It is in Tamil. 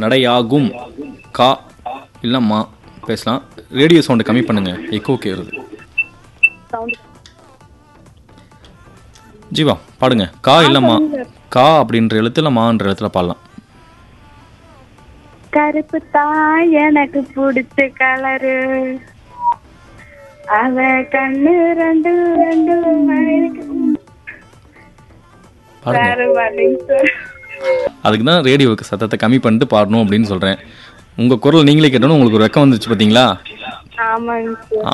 நடையாகும் கா இல்லை மா பேசலாம் ரேடியோ சவுண்டை கம்மி பண்ணுங்க எக்கோ கேறுது சவுண்ட் ஜீவா பாடுங்க கா இல்லை மா கா அப்படின்ற எழுத்துல மான்ற எழுத்துல பாடலாம் கருப்பு தான் எனக்கு பிடிச்ச கலரு அவ கண்ணு ரெண்டு ரெண்டு மணிக்கு பாடுங்க வேற வரலைங்க சார் அதுக்கு தான் ரேடியோவுக்கு சத்தத்தை கம்மி பண்ணிட்டு பாடணும் அப்படின்னு சொல்கிறேன் உங்கள் குரல் நீங்களே கேட்டோன்னு உங்களுக்கு ஒரு வெக்கம் வந்துச்சு பார்த்தீங்களா ஆமாங்க சார்